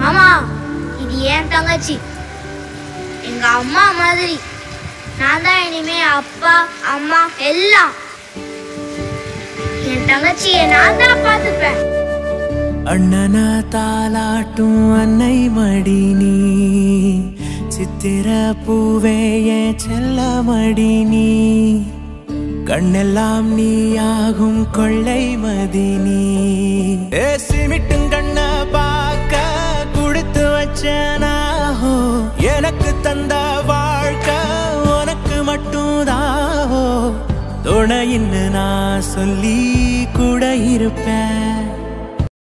மாமா இது ஏன் தங்கச்சி எங்க அம்மா மாதிரி நான் தான் இனிமே அப்பா அம்மா எல்லாம் என் தங்கச்சியை நான் தான் பார்த்துப்பேன் அண்ணன தாலாட்டும் அன்னை மடி நீ சித்திர பூவே என் செல்ல மடி நீ கண்ணெல்லாம் நீயாகும் கொள்ளை மதி நீ ஏ சிமிட்டும் கண்ண பார்க்க கொடுத்து வச்சனாஹோ எனக்கு தந்த வாழ்க்கை உனக்கு மட்டும்தாஹோ துணையின்னு நான் சொல்லி கூட இருப்பேன்